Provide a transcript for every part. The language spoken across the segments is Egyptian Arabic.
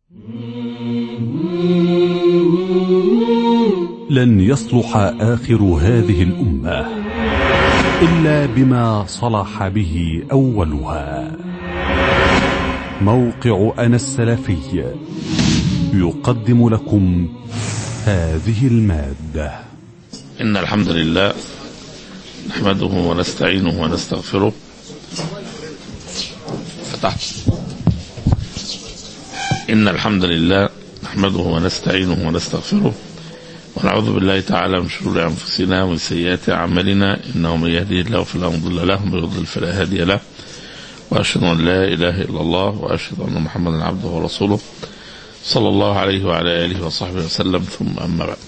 لن يصلح آخر هذه الأمة إلا بما صلح به أولها موقع أنا السلفي يقدم لكم هذه المادة إن الحمد لله نحمده ونستعينه ونستغفره فتحت إن الحمد لله نحمده ونستعينه ونستغفره ونعوذ بالله تعالى من شرور أنفسنا ومن سيئات أعمالنا إنه من يهديه الله فلا مضل له ومن يضلل فلا هادي له وأشهد أن لا إله إلا الله وأشهد أن محمدا عبده ورسوله صلى الله عليه وعلى آله وصحبه وسلم ثم أما بعد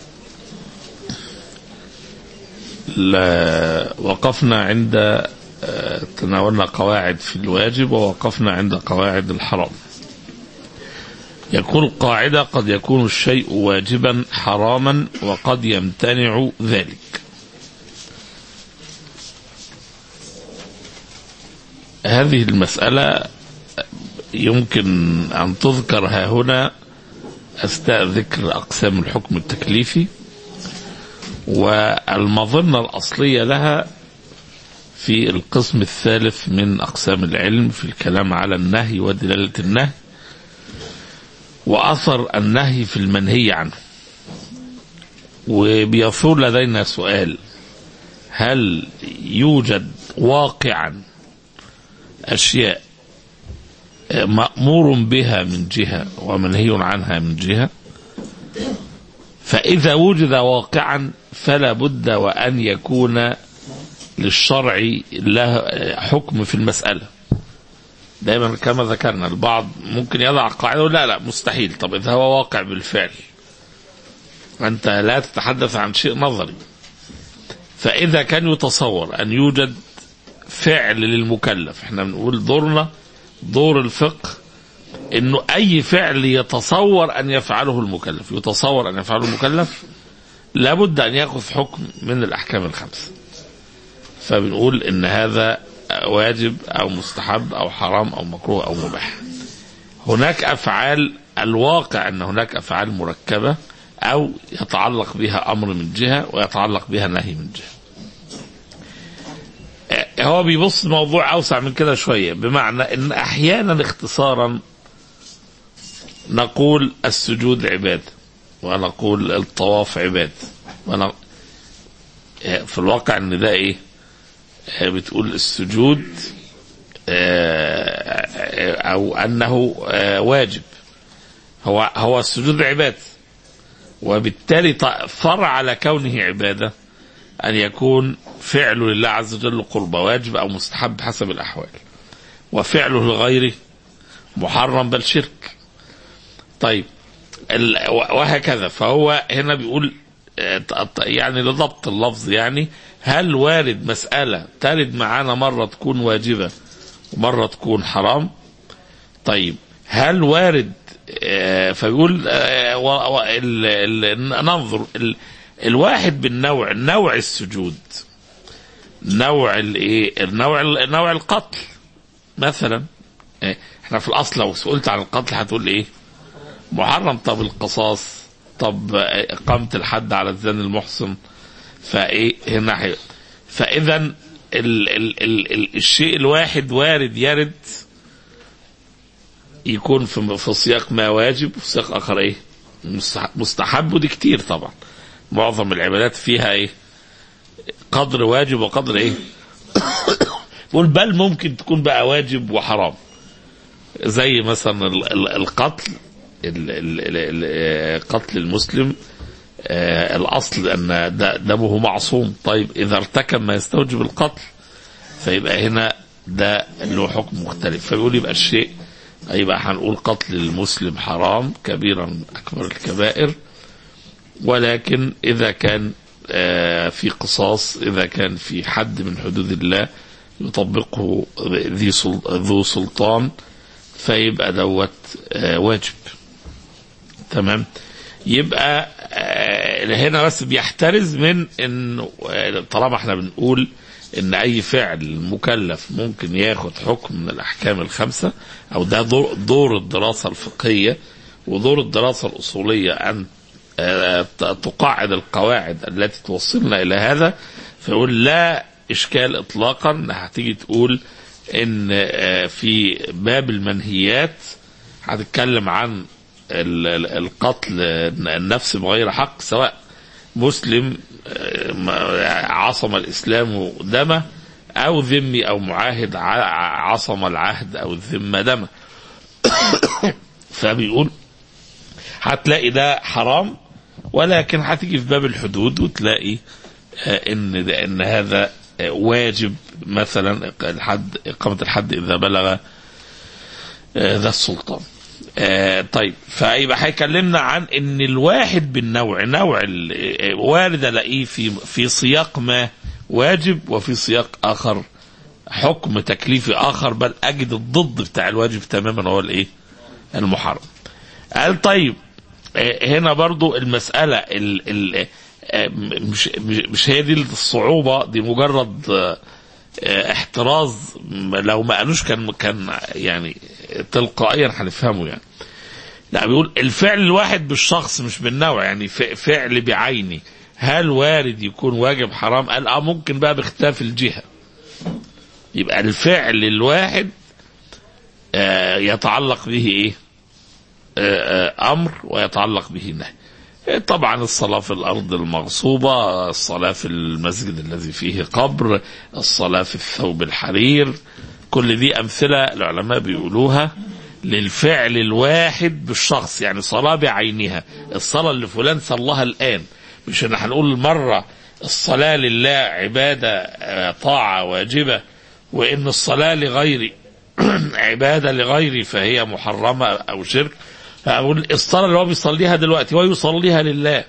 لا وقفنا عند تناولنا قواعد في الواجب ووقفنا عند قواعد الحرام يكون القاعدة قد يكون الشيء واجبا حراما وقد يمتنع ذلك هذه المسألة يمكن أن تذكر ها هنا أثناء ذكر أقسام الحكم التكليفي والمظنة الأصلية لها في القسم الثالث من أقسام العلم في الكلام على النهي ودلالة النهي وأثر النهي في المنهي عنه وبيثور لدينا سؤال هل يوجد واقعا أشياء مأمور بها من جهة ومنهي عنها من جهة فإذا وجد واقعا فلا بد وأن يكون للشرع له حكم في المسألة دائما كما ذكرنا البعض ممكن يضع قاعدة لا لا مستحيل طب إذا هو واقع بالفعل أنت لا تتحدث عن شيء نظري فإذا كان يتصور أن يوجد فعل للمكلف احنا بنقول دورنا دور الفقه انه اي فعل يتصور ان يفعله المكلف يتصور ان يفعله المكلف لابد ان ياخذ حكم من الاحكام الخمسه فبنقول ان هذا واجب او مستحب او حرام او مكروه او مباح هناك افعال الواقع ان هناك افعال مركبه او يتعلق بها امر من جهه ويتعلق بها نهي من جهه هو بيبص الموضوع اوسع من كده شويه بمعنى ان احيانا اختصارا نقول السجود عباده ونقول الطواف عباده ون... في الواقع ان ده ايه بتقول السجود او انه واجب هو هو السجود عباده وبالتالي فرع على كونه عباده أن يكون فعله لله عز وجل قربة واجب أو مستحب حسب الأحوال وفعله لغيره محرم بل شرك طيب وهكذا فهو هنا بيقول يعني لضبط اللفظ يعني هل وارد مسألة ترد معانا مرة تكون واجبة ومرة تكون حرام طيب هل وارد فيقول ننظر الواحد بالنوع نوع السجود نوع الايه النوع نوع القتل مثلا احنا في الاصل لو سئلت عن القتل هتقول ايه محرم طب القصاص طب اقامه الحد على الزان المحصن فايه هنا فاذا ال ال ال ال الشيء الواحد وارد يرد يكون في في سياق ما واجب وفي سياق اخر ايه مستحب ودي كتير طبعا معظم العبادات فيها ايه قدر واجب وقدر ايه بقول بل ممكن تكون بقى واجب وحرام زي مثلا القتل قتل المسلم الاصل ان دمه معصوم طيب اذا ارتكب ما يستوجب القتل فيبقى هنا ده له حكم مختلف فبيقول يبقى الشيء يبقى هنقول قتل المسلم حرام كبيرا اكبر الكبائر ولكن إذا كان في قصاص إذا كان في حد من حدود الله يطبقه ذي ذو سلطان فيبقى دوت واجب تمام يبقى هنا بس بيحترز من ان طالما احنا بنقول ان اي فعل مكلف ممكن ياخد حكم من الاحكام الخمسه او ده دور, دور الدراسه الفقهيه ودور الدراسه الاصوليه ان آه، تقاعد القواعد التي توصلنا الى هذا فيقول لا اشكال اطلاقا انها هتيجي تقول ان آه، في باب المنهيات هتتكلم عن ال- ال- القتل النفس بغير حق سواء مسلم آه، ما- عصم الاسلام دمه او ذمي او معاهد ع- عصم العهد او الذمه دمه فبيقول هتلاقي ده حرام ولكن هتيجي في باب الحدود وتلاقي آه، ان ده ان هذا آه، واجب مثلا الحد اقامه الحد اذا بلغ آه، ذا السلطان آه، طيب فيبقى هيكلمنا عن ان الواحد بالنوع نوع ال- آه، وارد الاقيه في في سياق ما واجب وفي سياق اخر حكم تكليفي اخر بل اجد الضد بتاع الواجب تماما هو الايه؟ المحرم. قال طيب آه، هنا برضو المسألة ال ال آه، مش مش مش هي دي الصعوبة دي مجرد آه، آه، احتراز م- لو ما قالوش كان كان يعني تلقائيا هنفهمه يعني. لا بيقول الفعل الواحد بالشخص مش بالنوع يعني ف- فعل بعيني هل وارد يكون واجب حرام؟ قال اه ممكن بقى باختلاف الجهة. يبقى الفعل الواحد آه، يتعلق به ايه؟ آه، آه، امر ويتعلق به نهي. آه، طبعا الصلاة في الأرض المغصوبة الصلاة في المسجد الذي فيه قبر الصلاة في الثوب الحرير كل دي أمثلة العلماء بيقولوها للفعل الواحد بالشخص يعني صلاة بعينها الصلاة اللي فلان صلاها الآن مش ان هنقول مرة الصلاة لله عبادة آه، طاعة واجبة وإن الصلاة لغيري عبادة لغيري فهي محرمة أو شرك أقول الصلاة اللي هو بيصليها دلوقتي هو يصليها لله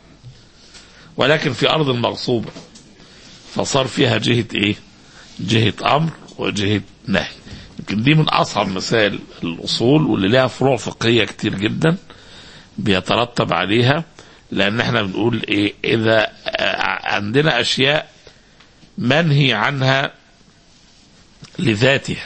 ولكن في أرض مغصوبة فصار فيها جهة إيه؟ جهة أمر وجهة نهي يمكن دي من أصعب مسائل الأصول واللي لها فروع فقهية كتير جدا بيترتب عليها لأن احنا بنقول إيه إذا آه، عندنا أشياء منهي عنها لذاتها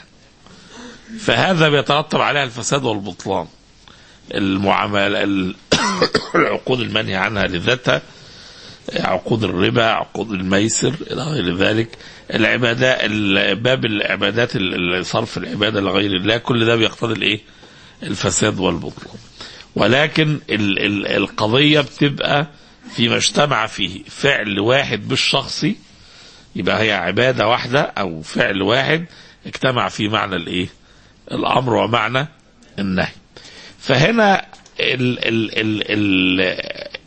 فهذا بيترتب عليها الفساد والبطلان المعاملة ال- العقود المنهي عنها لذاتها عقود الربا عقود الميسر إلى غير ذلك العبادات ال- باب العبادات ال- ال- صرف العبادة لغير الله كل ده بيقتضي الإيه الفساد والبطلان ولكن ال ال القضية بتبقى فيما اجتمع فيه فعل واحد بالشخصي يبقى هي عبادة واحدة أو فعل واحد اجتمع فيه معنى الإيه الأمر ومعنى النهي فهنا ال ال ال ال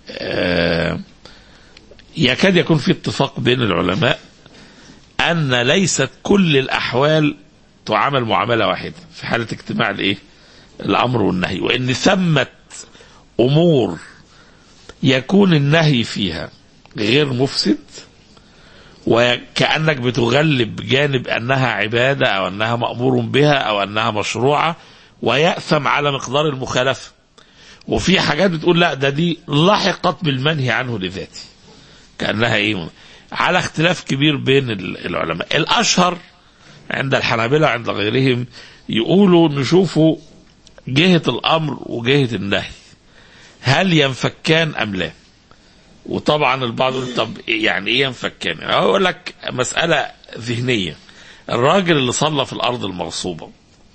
آه يكاد يكون في اتفاق بين العلماء أن ليست كل الأحوال تعامل معاملة واحدة في حالة اجتماع الإيه الأمر والنهي وإن ثمة أمور يكون النهي فيها غير مفسد وكأنك بتغلب جانب أنها عبادة أو أنها مأمور بها أو أنها مشروعة ويأثم على مقدار المخالفة وفي حاجات بتقول لا ده دي لحقت بالمنهي عنه لذاته كأنها إيه على اختلاف كبير بين ال- العلماء الأشهر عند الحنابلة عند غيرهم يقولوا نشوفوا جهة الأمر وجهة النهي هل ينفكان أم لا وطبعا البعض يقول طب يعني ايه ينفكان يعني اقول لك مسألة ذهنية الراجل اللي صلى في الأرض المغصوبة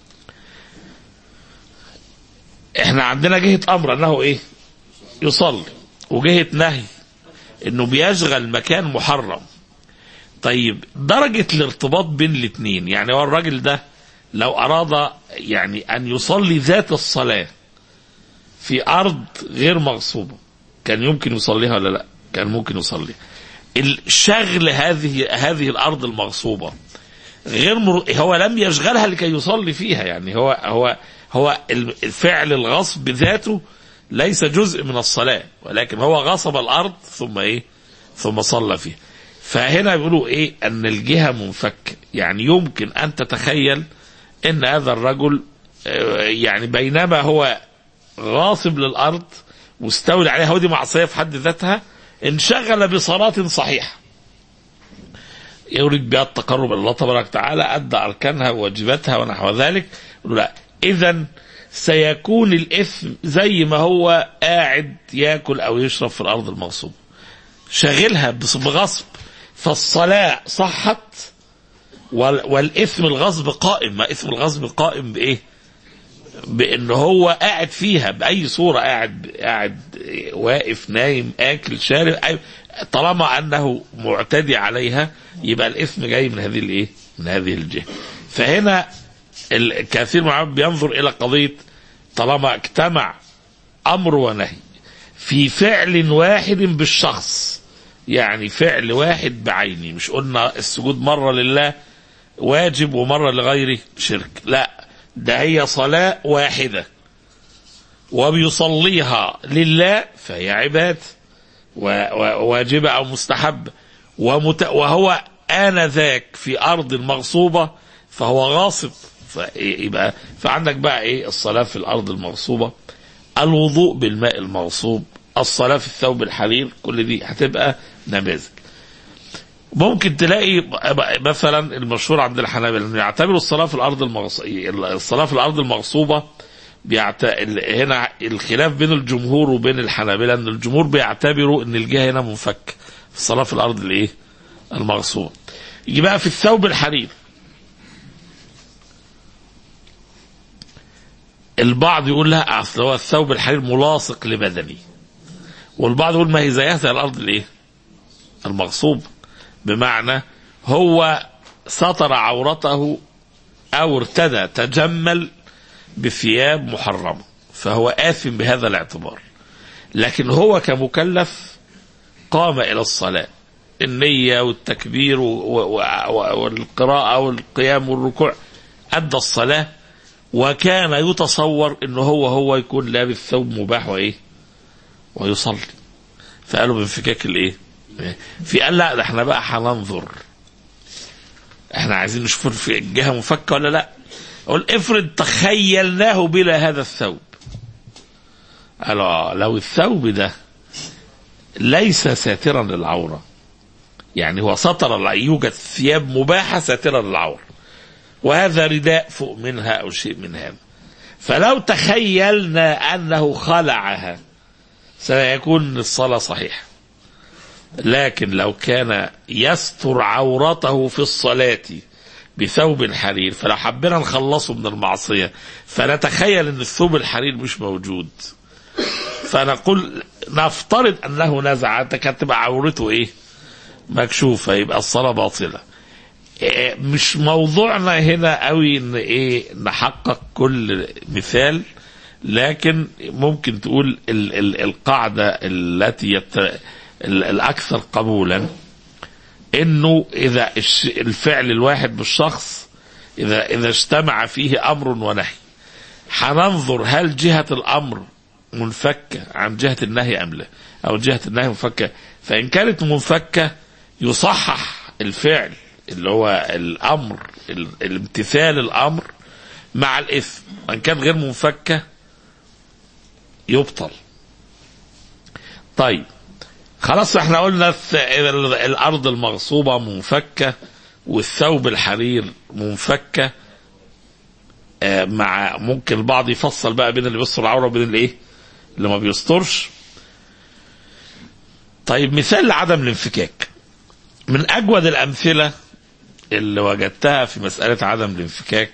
احنا عندنا جهة أمر أنه ايه يصلي وجهة نهي انه بيشغل مكان محرم طيب درجة الارتباط بين الاثنين يعني هو الراجل ده لو أراد يعني أن يصلي ذات الصلاة في أرض غير مغصوبة كان يمكن يصليها ولا لا كان ممكن يصليها الشغل هذه هذه الأرض المغصوبة غير مر... هو لم يشغلها لكي يصلي فيها يعني هو هو هو الفعل الغصب بذاته ليس جزء من الصلاة ولكن هو غصب الأرض ثم إيه ثم صلى فيها فهنا بيقولوا إيه أن الجهة منفك يعني يمكن أن تتخيل أن هذا الرجل آه، يعني بينما هو غاصب للأرض مستولي عليها ودي معصية في حد ذاتها انشغل بصلاة صحيحة يريد بها التقرب الى الله تبارك وتعالى ادى اركانها وواجباتها ونحو ذلك يقول لا اذا سيكون الاثم زي ما هو قاعد ياكل او يشرب في الارض المغصوبه شاغلها بص- بغصب فالصلاه صحت وال- والاثم الغصب قائم ما اثم الغصب قائم بايه بان هو قاعد فيها باي صوره قاعد قاعد واقف نايم اكل شارب أي- طالما انه معتدي عليها يبقى الاثم جاي من هذه الايه من هذه الجهه فهنا الكثير من العلماء بينظر الى قضيه طالما اجتمع امر ونهي في فعل واحد بالشخص يعني فعل واحد بعينه مش قلنا السجود مره لله واجب ومره لغيره شرك لا ده هي صلاه واحده وبيصليها لله فهي عباده و- و- واجبه او مستحبه ومت... وهو انذاك في ارض مغصوبه فهو غاصب فيبقى فعندك بقى ايه الصلاه في الارض المغصوبه الوضوء بالماء المغصوب الصلاه في الثوب الحرير كل دي هتبقى نماذج ممكن تلاقي مثلا المشهور عند الحنابلة انه يعتبروا الصلاه في الارض المغص... الصلاه في الارض المغصوبه بيعت... ال- هنا الخلاف بين الجمهور وبين الحنابلة ان الجمهور بيعتبروا ان الجهه هنا منفك في الصلاه في الارض الايه؟ المغصوبه. يجي بقى في الثوب الحرير. البعض يقول لا اصل هو الثوب الحرير ملاصق لبدني. والبعض يقول ما هي زيها زي الارض الايه؟ المغصوب بمعنى هو ستر عورته او ارتدى تجمل بثياب محرمه فهو آثم بهذا الاعتبار لكن هو كمكلف قام إلى الصلاة النية والتكبير و- و- و- والقراءة والقيام والركوع أدى الصلاة وكان يتصور أنه هو هو يكون لابس ثوب مباح وإيه ويصلي فقالوا بانفكاك الإيه في قال لا ده احنا بقى هننظر احنا عايزين نشوف في الجهة مفكة ولا لا قل افرض تخيلناه بلا هذا الثوب قال آه، لو الثوب ده ليس ساترا للعورة يعني هو سطر الع- يوجد ثياب مباحة ساترة للعورة وهذا رداء فوق منها أو شيء من هذا فلو تخيلنا أنه خلعها سيكون الصلاة صحيحة لكن لو كان يستر عورته في الصلاة بثوب حرير فلو حبينا نخلصه من المعصية فنتخيل ان الثوب الحرير مش موجود فنقول نفترض انه نزع انت كانت تبقى عورته ايه مكشوفة يبقى الصلاة باطلة إيه، مش موضوعنا هنا قوي ان ايه نحقق كل مثال لكن ممكن تقول ال ال القاعدة التي يت ال الاكثر قبولا انه اذا الش- الفعل الواحد بالشخص اذا اذا اجتمع فيه امر ونهي هننظر هل جهه الامر منفكه عن جهه النهي ام لا او جهه النهي منفكه فان كانت منفكه يصحح الفعل اللي هو الامر ال- الامتثال الامر مع الاثم وان كان غير منفكه يبطل طيب خلاص احنا قلنا الث- ال- الارض المغصوبه منفكه والثوب الحرير منفكه آه، مع ممكن البعض يفصل بقى بين اللي بيستر العوره وبين الايه اللي ما بيسترش طيب مثال لعدم الانفكاك من اجود الامثله اللي وجدتها في مساله عدم الانفكاك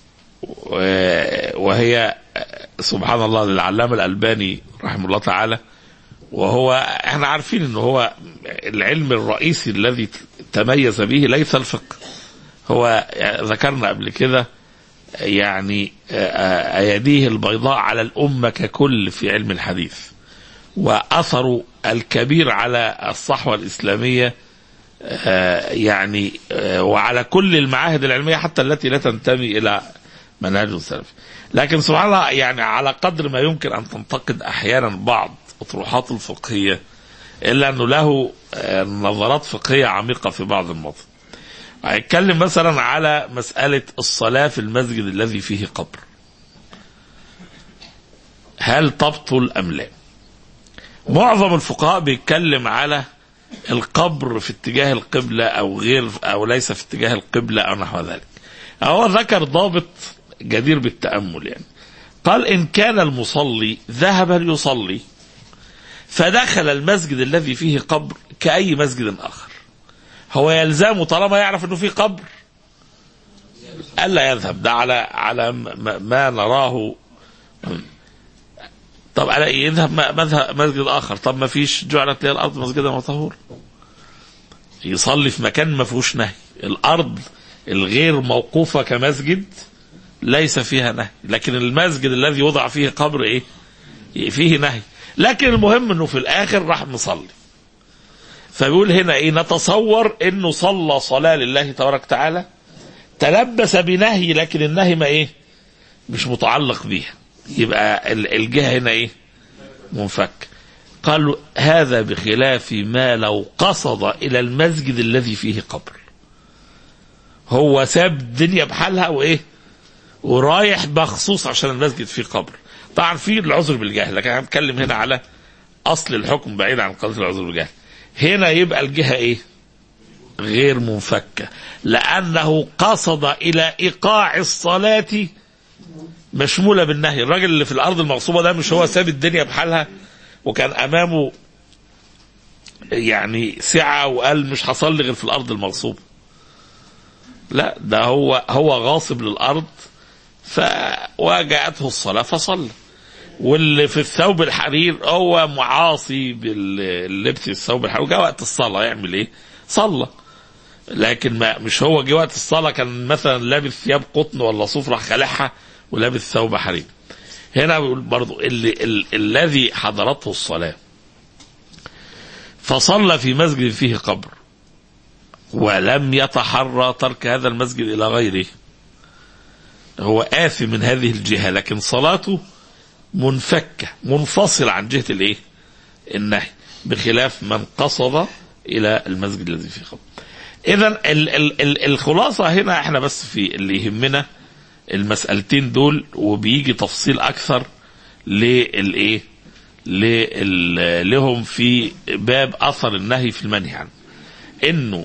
و- وهي آه، سبحان الله للعلامه الالباني رحمه الله تعالى وهو احنا عارفين ان هو العلم الرئيسي الذي تميز به ليس الفقه هو ذكرنا قبل كده يعني آه، ايديه البيضاء على الامه ككل في علم الحديث واثره الكبير على الصحوه الاسلاميه آه، يعني آه، وعلى كل المعاهد العلميه حتى التي لا تنتمي الى منهج السلف لكن سبحان الله يعني على قدر ما يمكن ان تنتقد احيانا بعض اطروحات الفقهيه الا انه له آه، نظرات فقهيه عميقه في بعض المواضيع هيتكلم مثلا على مساله الصلاه في المسجد الذي فيه قبر هل تبطل ام لا معظم الفقهاء بيتكلم على القبر في اتجاه القبلة أو غير أو ليس في اتجاه القبلة أو نحو ذلك هو ذكر ضابط جدير بالتأمل يعني قال إن كان المصلي ذهب ليصلي فدخل المسجد الذي فيه قبر كأي مسجد آخر هو يلزمه طالما يعرف أنه فيه قبر ألا يذهب ده على على ما, ما نراه طب على ايه يذهب مذهب مسجد اخر طب ما فيش جعلت لي الارض مسجدا وطهور يصلي في مكان ما فيهوش نهي الارض الغير موقوفه كمسجد ليس فيها نهي لكن المسجد الذي وضع فيه قبر ايه فيه نهي لكن المهم انه في الاخر راح مصلي فبيقول هنا ايه نتصور انه صلى صلاه لله تبارك وتعالى تلبس بنهي لكن النهي ما ايه مش متعلق بيها يبقى الجهه هنا ايه منفك قالوا هذا بخلاف ما لو قصد الى المسجد الذي فيه قبر هو ساب الدنيا بحالها وايه ورايح مخصوص عشان المسجد فيه قبر طبعا في العذر بالجهل لكن انا بتكلم هنا على اصل الحكم بعيد عن قضيه العذر بالجهل هنا يبقى الجهه ايه غير منفكه لانه قصد الى ايقاع الصلاه مشمولة بالنهي الراجل اللي في الأرض المغصوبة ده مش هو ساب الدنيا بحالها وكان أمامه يعني سعة وقال مش هصلي غير في الأرض المغصوبة لا ده هو هو غاصب للأرض فوجاءته الصلاة فصلى واللي في الثوب الحرير هو معاصي باللبس الثوب الحرير وجاء وقت الصلاة يعمل ايه؟ صلى لكن ما مش هو جه وقت الصلاة كان مثلا لابس ثياب قطن ولا صوف راح خالعها ولابس ثوب حرير هنا بيقول برضو اللي ال الذي حضرته الصلاة فصلى في مسجد فيه قبر ولم يتحرى ترك هذا المسجد إلى غيره هو آثم من هذه الجهة لكن صلاته منفكة منفصلة عن جهة الايه النهي بخلاف من قصد إلى المسجد الذي فيه قبر إذا ال ال ال الخلاصة هنا احنا بس في اللي يهمنا المسألتين دول وبيجي تفصيل أكثر للإيه؟ لهم في باب أثر النهي في المنهي عنه. إنه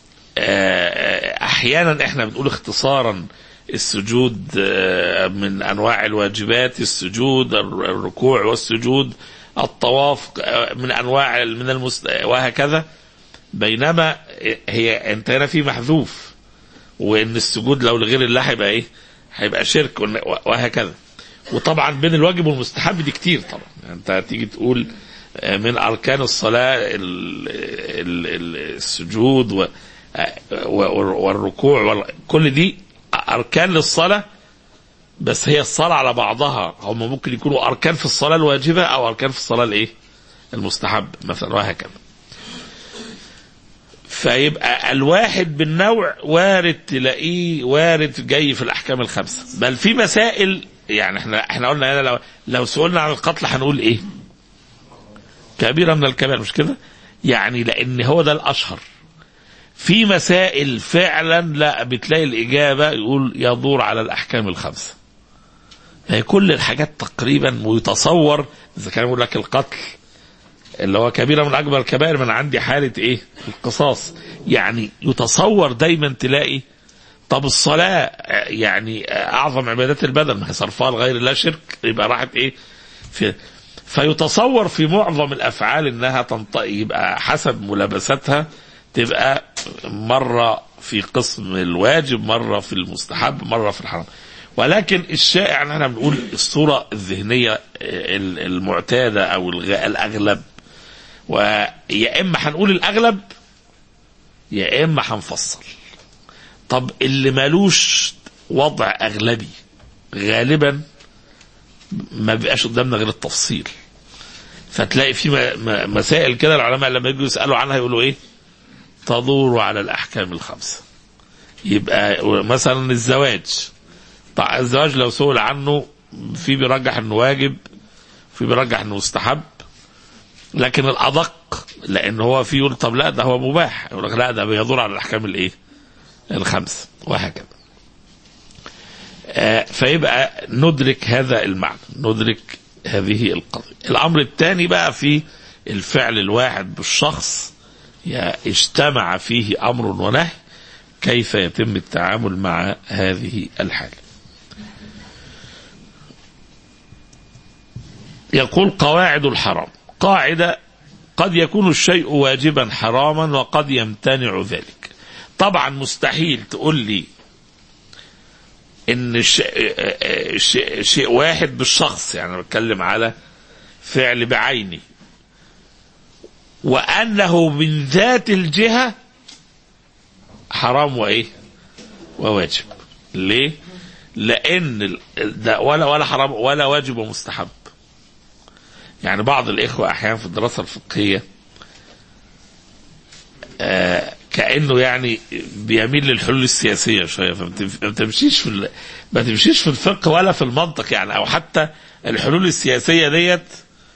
أحيانا إحنا بنقول اختصارا السجود من أنواع الواجبات السجود الركوع والسجود الطواف من أنواع من المس... وهكذا بينما هي أنت هنا في محذوف وإن السجود لو لغير الله هيبقى إيه؟ هيبقى شرك وهكذا وطبعا بين الواجب والمستحب دي كتير طبعا يعني انت تيجي تقول من اركان الصلاه السجود والركوع كل دي اركان للصلاه بس هي الصلاه على بعضها هم ممكن يكونوا اركان في الصلاه الواجبه او اركان في الصلاه الايه المستحب مثلا وهكذا فيبقى الواحد بالنوع وارد تلاقيه وارد جاي في الاحكام الخمسه بل في مسائل يعني احنا احنا قلنا هنا لو لو سئلنا عن القتل هنقول ايه؟ كبيره من الكبائر مش كده؟ يعني لان هو ده الاشهر في مسائل فعلا لا بتلاقي الاجابه يقول يدور على الاحكام الخمسه هي كل الحاجات تقريبا ويتصور اذا كان يقول لك القتل اللي هو كبيرة من أكبر الكبائر من عندي حالة إيه؟ القصاص يعني يتصور دايما تلاقي طب الصلاة يعني أعظم عبادات البدن ما هي صرفها لغير الله شرك يبقى راحت إيه؟ في فيتصور في معظم الأفعال إنها تنطق يبقى حسب ملابستها تبقى مرة في قسم الواجب مرة في المستحب مرة في الحرام ولكن الشائع ان احنا بنقول الصورة الذهنية المعتادة او الاغلب ويا اما هنقول الاغلب يا اما هنفصل طب اللي مالوش وضع اغلبي غالبا ما بيبقاش قدامنا غير التفصيل فتلاقي في مسائل كده العلماء لما يجوا يسالوا عنها يقولوا ايه تدور على الاحكام الخمسه يبقى مثلا الزواج طبعا الزواج لو سئل عنه في بيرجح انه واجب في بيرجح انه مستحب لكن الادق لان هو في يقول طب لا ده هو مباح يقول لك لا ده بيدور على الاحكام الايه؟ الخمس وهكذا. آه فيبقى ندرك هذا المعنى ندرك هذه القضيه. الامر الثاني بقى في الفعل الواحد بالشخص اجتمع فيه أمر ونهي كيف يتم التعامل مع هذه الحالة يقول قواعد الحرام قاعدة قد يكون الشيء واجبا حراما وقد يمتنع ذلك طبعا مستحيل تقول لي ان شيء, شيء, شيء واحد بالشخص يعني بتكلم على فعل بعيني وانه من ذات الجهه حرام وايه وواجب ليه لان ده ولا ولا حرام ولا واجب ومستحب يعني بعض الاخوه احيانا في الدراسه الفقهيه آه كانه يعني بيميل للحلول السياسيه شويه فما تمشيش في ال... ما تمشيش في الفقه ولا في المنطق يعني او حتى الحلول السياسيه ديت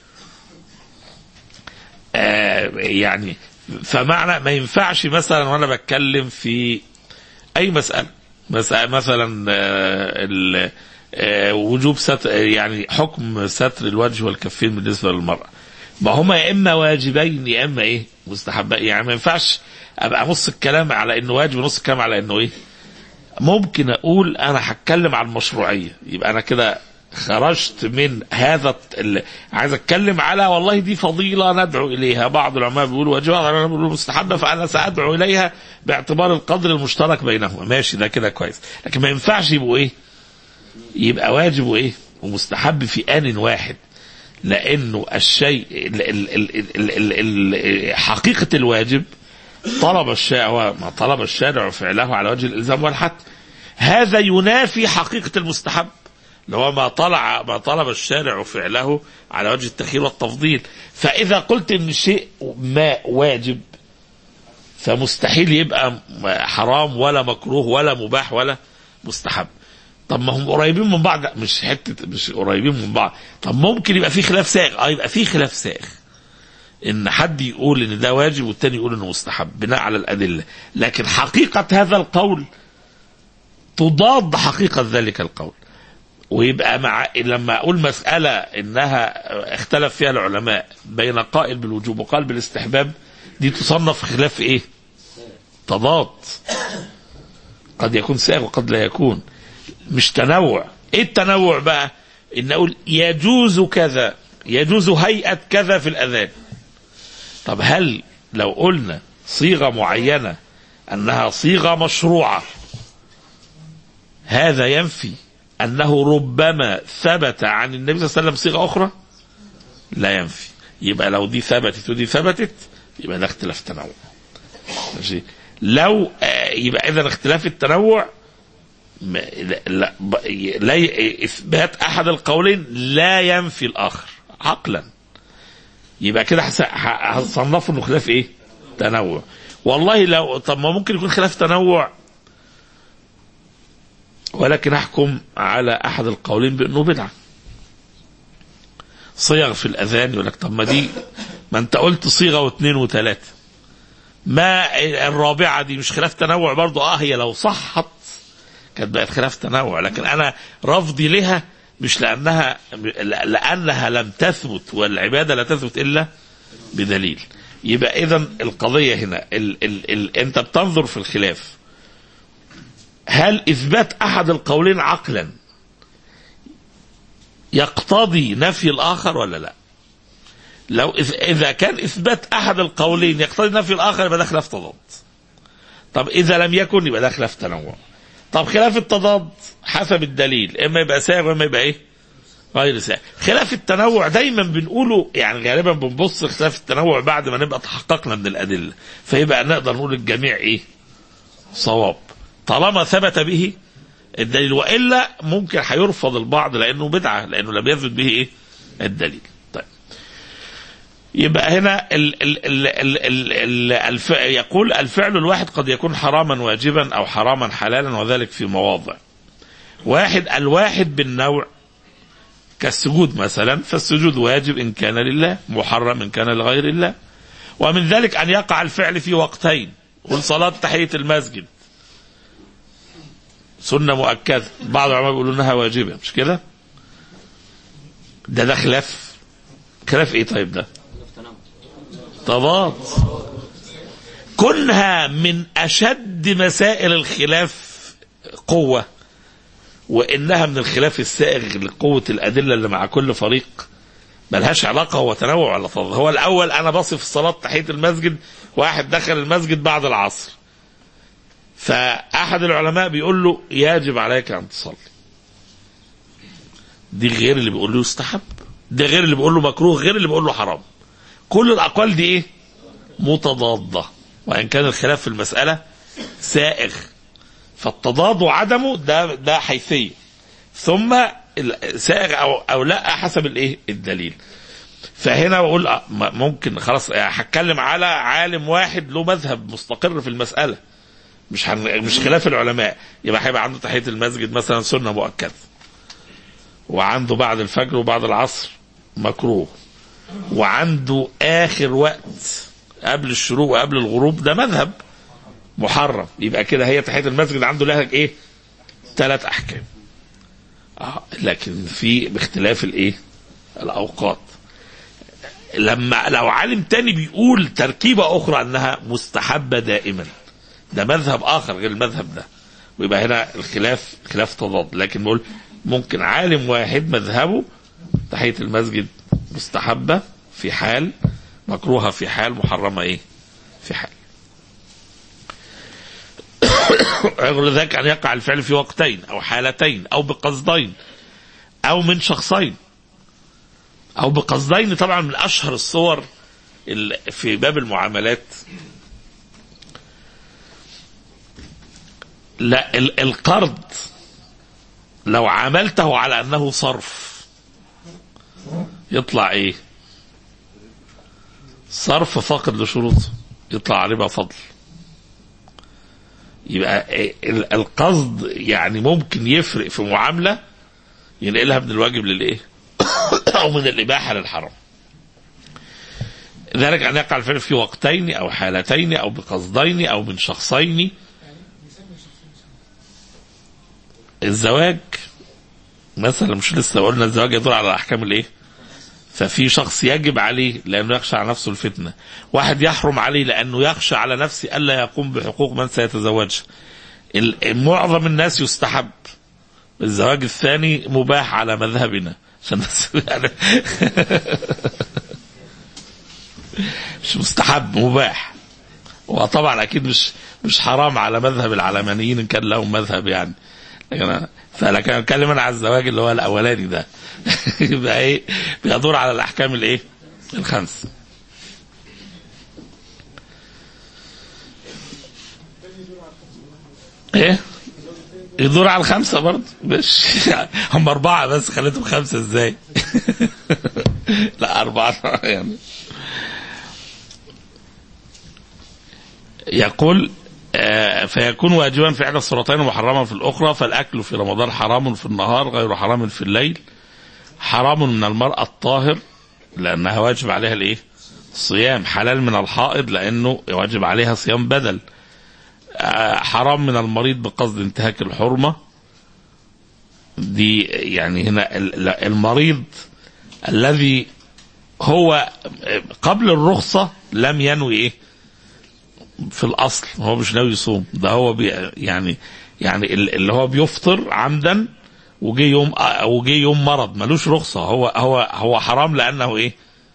آه يعني فمعنى ما ينفعش مثلا وانا بتكلم في اي مساله مثلا مثلا آه آه وجوب ستر يعني حكم ستر الوجه والكفين بالنسبه للمراه ما هما يا اما واجبين يا اما ايه مستحبين يعني ما ينفعش ابقى نص الكلام على انه واجب ونص الكلام على انه ايه ممكن اقول انا هتكلم عن المشروعيه يبقى انا كده خرجت من هذا اللي عايز اتكلم على والله دي فضيله ندعو اليها بعض العلماء بيقولوا واجب بعض العلماء بيقولوا مستحبه فانا سادعو اليها باعتبار القدر المشترك بينهما ماشي ده كده كويس لكن ما ينفعش يبقوا ايه يبقى واجب وايه ومستحب في ان واحد لانه الشيء ال ال ال ال ال حقيقه الواجب طلب الشارع ما طلب الشارع فعله على وجه الالزام والحتم هذا ينافي حقيقه المستحب اللي هو ما طلع ما طلب الشارع فعله على وجه التخيير والتفضيل فاذا قلت ان شيء ما واجب فمستحيل يبقى حرام ولا مكروه ولا مباح ولا مستحب طب ما هم قريبين من بعض مش حته مش قريبين من بعض طب ممكن يبقى في خلاف سائغ اه يبقى في خلاف سائغ ان حد يقول ان ده واجب والتاني يقول انه مستحب بناء على الادله لكن حقيقه هذا القول تضاد حقيقه ذلك القول ويبقى مع لما اقول مساله انها اختلف فيها العلماء بين قائل بالوجوب وقال بالاستحباب دي تصنف خلاف ايه؟ تضاد قد يكون سائغ وقد لا يكون مش تنوع ايه التنوع بقى ان اقول يجوز كذا يجوز هيئه كذا في الاذان طب هل لو قلنا صيغه معينه انها صيغه مشروعه هذا ينفي انه ربما ثبت عن النبي صلى الله عليه وسلم صيغه اخرى لا ينفي يبقى لو دي ثبتت ودي ثبتت يبقى ده اختلاف تنوع ماشي لو آه يبقى اذا اختلاف التنوع لا, لا, لا اثبات احد القولين لا ينفي الاخر عقلا يبقى كده هصنفه انه خلاف ايه؟ تنوع والله لو طب ما ممكن يكون خلاف تنوع ولكن احكم على احد القولين بانه بدعه صيغ في الاذان يقول لك طب ما دي ما انت قلت صيغه واثنين وثلاثه ما الرابعه دي مش خلاف تنوع برضه اه هي لو صحت كانت بقت خلاف تنوع لكن انا رفضي لها مش لانها لانها لم تثبت والعباده لا تثبت الا بدليل يبقى اذا القضيه هنا ال ال ال انت بتنظر في الخلاف هل اثبات احد القولين عقلا يقتضي نفي الاخر ولا لا لو اذا كان اثبات احد القولين يقتضي نفي الاخر يبقى ده خلاف تضاد طب اذا لم يكن يبقى ده خلاف تنوع طب خلاف التضاد حسب الدليل اما يبقى سائغ واما يبقى ايه غير سائغ خلاف التنوع دايما بنقوله يعني غالبا بنبص خلاف التنوع بعد ما نبقى تحققنا من الادله فيبقى نقدر نقول الجميع ايه صواب طالما ثبت به الدليل والا ممكن هيرفض البعض لانه بدعه لانه لم يثبت به ايه الدليل طيب يبقى هنا ال ال ال ال ال ال الف يقول الفعل الواحد قد يكون حراما واجبا او حراما حلالا وذلك في مواضع واحد الواحد بالنوع كالسجود مثلا فالسجود واجب ان كان لله محرم ان كان لغير الله ومن ذلك ان يقع الفعل في وقتين والصلاه تحيه المسجد سنه مؤكده بعض العلماء بيقولوا انها واجبه مش كده ده ده خلاف خلاف ايه طيب ده تضاد كونها من اشد مسائل الخلاف قوه وانها من الخلاف السائغ لقوه الادله اللي مع كل فريق ملهاش علاقه هو تنوع ولا تضاد هو الاول انا بصف الصلاه تحيه المسجد واحد دخل المسجد بعد العصر فاحد العلماء بيقول له يجب عليك ان تصلي دي غير اللي بيقول له يستحب ده غير اللي بيقول له مكروه غير اللي بيقول له حرام كل الاقوال دي ايه متضاده وان كان الخلاف في المساله سائغ فالتضاد وعدمه ده ده حيثيه ثم ال- سائغ او او لا حسب الايه الدليل فهنا بقول آه، م- ممكن خلاص آه، هتكلم على عالم واحد له مذهب مستقر في المساله مش هن... مش خلاف العلماء يبقى هيبقى عنده تحيه المسجد مثلا سنه مؤكده وعنده بعد الفجر وبعد العصر مكروه وعنده اخر وقت قبل الشروق وقبل الغروب ده مذهب محرم يبقى كده هي تحيه المسجد عنده لها ايه ثلاث احكام آه لكن في باختلاف الايه الاوقات لما لو عالم تاني بيقول تركيبه اخرى انها مستحبه دائما ده مذهب اخر غير المذهب ده ويبقى هنا الخلاف خلاف تضاد لكن بقول ممكن عالم واحد مذهبه تحيه المسجد مستحبه في حال مكروهه في حال محرمه ايه في حال يقول ذلك أن يقع الفعل في وقتين أو حالتين أو بقصدين أو من شخصين أو بقصدين طبعا من أشهر الصور ال- في باب المعاملات لا ال- القرض لو عاملته على أنه صرف يطلع إيه صرف فاقد لشروطه يطلع ربا فضل يبقى ال- القصد يعني ممكن يفرق في معامله ينقلها من الواجب للايه؟ او من الاباحه للحرام. ذلك ان يقع الفعل في وقتين او حالتين او بقصدين او من شخصين. الزواج مثلا مش لسه قلنا الزواج يدور على احكام الايه؟ ففي شخص يجب عليه لانه يخشى على نفسه الفتنه واحد يحرم عليه لانه يخشى على نفسه الا يقوم بحقوق من سيتزوجها ال- معظم الناس يستحب الزواج الثاني مباح على مذهبنا عشان بس يعني مش مستحب مباح وطبعا اكيد مش مش حرام على مذهب العلمانيين ان كان لهم مذهب يعني لكن أنا- فلكن اتكلم انا على الزواج اللي هو الاولاني ده يبقى ايه بيدور على الاحكام الايه الخمس ايه يدور على الخمسة برضه مش هم أربعة بس خليتهم خمسة ازاي؟ لا أربعة يعني يقول آه، فيكون واجبا في إحدى الصورتين ومحرما في الأخرى فالأكل في رمضان حرام في النهار غير حرام في الليل حرام من المرأة الطاهر لأنها واجب عليها الإيه؟ الصيام حلال من الحائض لأنه واجب عليها صيام بدل آه، حرام من المريض بقصد انتهاك الحرمة دي يعني هنا ال- المريض الذي هو قبل الرخصة لم ينوي ايه في الاصل هو مش ناوي يصوم ده هو بي يعني يعني ال- اللي هو بيفطر عمدا وجي يوم وجي يوم مرض ملوش رخصة هو هو هو حرام لانه ايه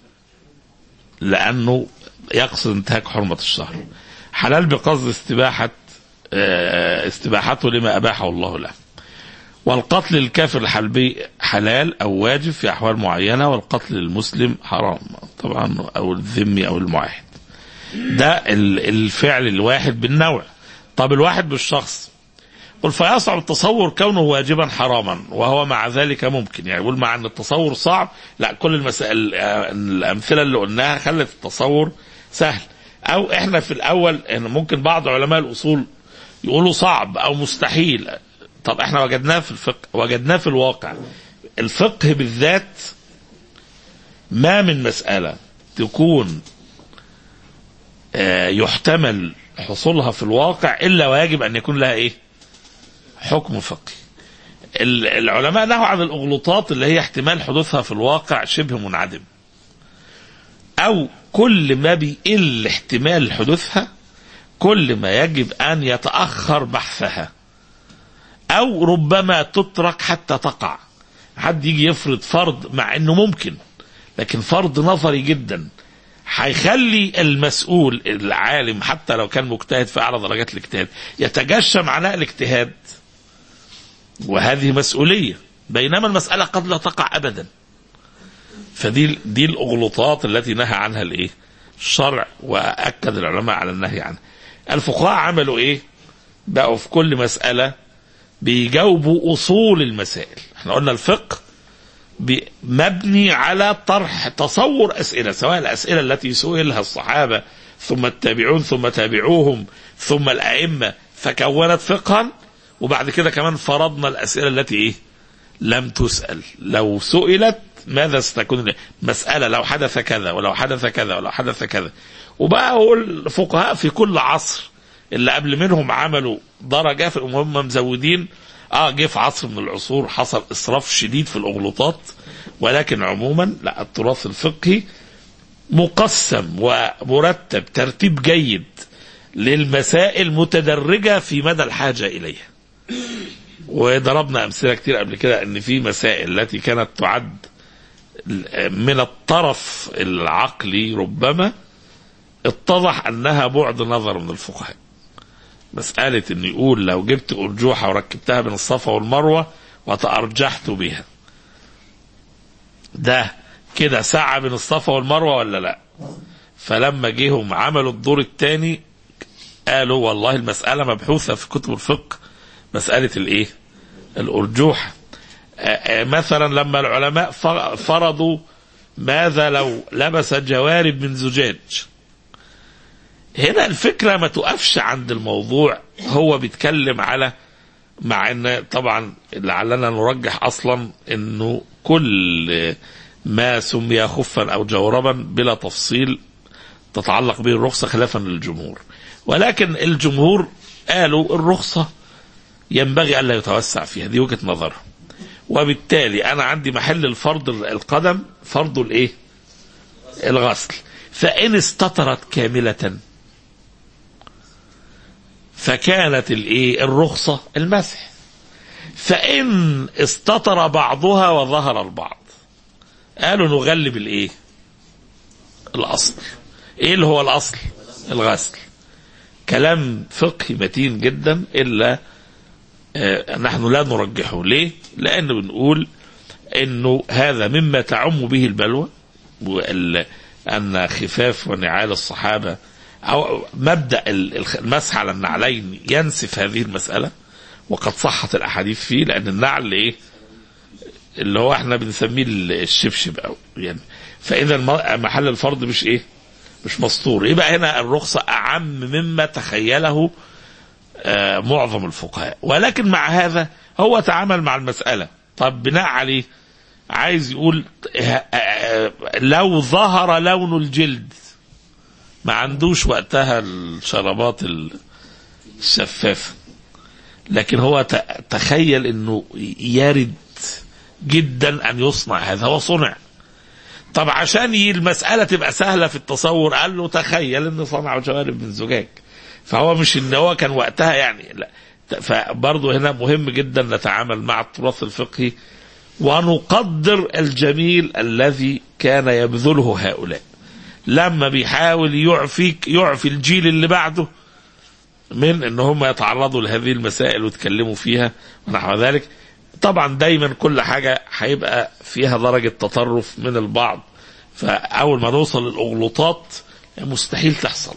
لانه يقصد انتهاك حرمة الشهر حلال بقصد استباحة آه، استباحته لما أباحه الله له والقتل الكافر الحلبي حلال أو واجب في أحوال معينة والقتل المسلم حرام طبعا أو الذمي أو المعاهد ده ال- الفعل الواحد بالنوع طب الواحد بالشخص قل فيصعب التصور كونه واجبا حراما وهو مع ذلك ممكن يعني يقول مع ان التصور صعب لا كل المسائل آه، الامثله اللي قلناها خلت التصور سهل او احنا في الاول إن ممكن بعض علماء الاصول يقولوا صعب او مستحيل طب احنا وجدناه في الفقه وجدناه في الواقع الفقه بالذات ما من مسألة تكون آه، يحتمل حصولها في الواقع إلا ويجب أن يكون لها إيه حكم فقهي ال- العلماء نهوا عن الأغلوطات اللي هي احتمال حدوثها في الواقع شبه منعدم أو كل ما بيقل احتمال حدوثها كل ما يجب أن يتأخر بحثها أو ربما تترك حتى تقع حد يجي يفرض فرض مع أنه ممكن لكن فرض نظري جدا هيخلي المسؤول العالم حتى لو كان مجتهد في أعلى درجات الاجتهاد يتجشم عناء الاجتهاد وهذه مسؤولية بينما المسألة قد لا تقع أبدا فدي دي الأغلطات التي نهى عنها الإيه الشرع وأكد العلماء على النهي عنها الفقهاء عملوا إيه بقوا في كل مسألة بيجاوبوا أصول المسائل احنا قلنا الفقه بي- مبني على طرح تصور أسئلة سواء الأسئلة التي سئلها الصحابة ثم التابعون ثم تابعوهم ثم الأئمة فكونت فقها وبعد كده كمان فرضنا الأسئلة التي إيه لم تسأل لو سئلت ماذا ستكون مسألة لو حدث كذا ولو حدث كذا ولو حدث كذا وبقى هو الفقهاء في كل عصر اللي قبل منهم عملوا درجة في هم مزودين اه جه في عصر من العصور حصل اسراف شديد في الاغلوطات ولكن عموما لا التراث الفقهي مقسم ومرتب ترتيب جيد للمسائل متدرجة في مدى الحاجة إليها وضربنا أمثلة كتير قبل كده أن في مسائل التي كانت تعد من الطرف العقلي ربما اتضح أنها بعد نظر من الفقهاء مسألة أن يقول لو جبت أرجوحة وركبتها بين الصفا والمروة وتأرجحت بها ده كده ساعة بين الصفا والمروة ولا لا فلما جيهم عملوا الدور الثاني قالوا والله المسألة مبحوثة في كتب الفقه مسألة الايه الأرجوح آه، آه، مثلا لما العلماء فر- فرضوا ماذا لو لبس جوارب من زجاج هنا الفكرة ما تقفش عند الموضوع هو بيتكلم على مع ان طبعا لعلنا نرجح اصلا انه كل ما سمي خفا او جوربا بلا تفصيل تتعلق به الرخصة خلافا للجمهور ولكن الجمهور قالوا الرخصة ينبغي ألا يتوسع فيها دي وجهة نظرهم وبالتالي أنا عندي محل الفرض القدم فرض الإيه الغسل فإن استطرت كاملة فكانت الإيه الرخصة المسح فإن استطر بعضها وظهر البعض قالوا نغلب الإيه الأصل إيه اللي هو الأصل الغسل كلام فقهي متين جدا إلا آه، نحن لا نرجحه ليه لأن بنقول أنه هذا مما تعم به البلوى وال- أن خفاف ونعال الصحابة أو مبدأ ال- الخ- المسح على النعلين ينسف هذه المسألة وقد صحت الأحاديث فيه لأن النعل إيه اللي هو احنا بنسميه ال- الشبشب أو يعني فإذا الم- محل الفرض مش إيه مش مسطور يبقى هنا الرخصة أعم مما تخيله آه، معظم الفقهاء ولكن مع هذا هو تعامل مع المسألة طب بناء عليه عايز يقول آه، آه، لو ظهر لون الجلد ما عندوش وقتها الشرابات الشفافة لكن هو ت- تخيل انه يرد جدا ان يصنع هذا هو صنع طب عشان ي- المسألة تبقى سهلة في التصور قال له تخيل انه صنع جوارب من زجاج فهو مش ان هو كان وقتها يعني لا ت- فبرضه هنا مهم جدا نتعامل مع التراث الفقهي ونقدر الجميل الذي كان يبذله هؤلاء لما بيحاول يعفيك يعفي الجيل اللي بعده من ان هم يتعرضوا لهذه المسائل ويتكلموا فيها ونحو ذلك طبعا دايما كل حاجة هيبقى فيها درجة تطرف من البعض فأول ما نوصل للأغلوطات مستحيل تحصل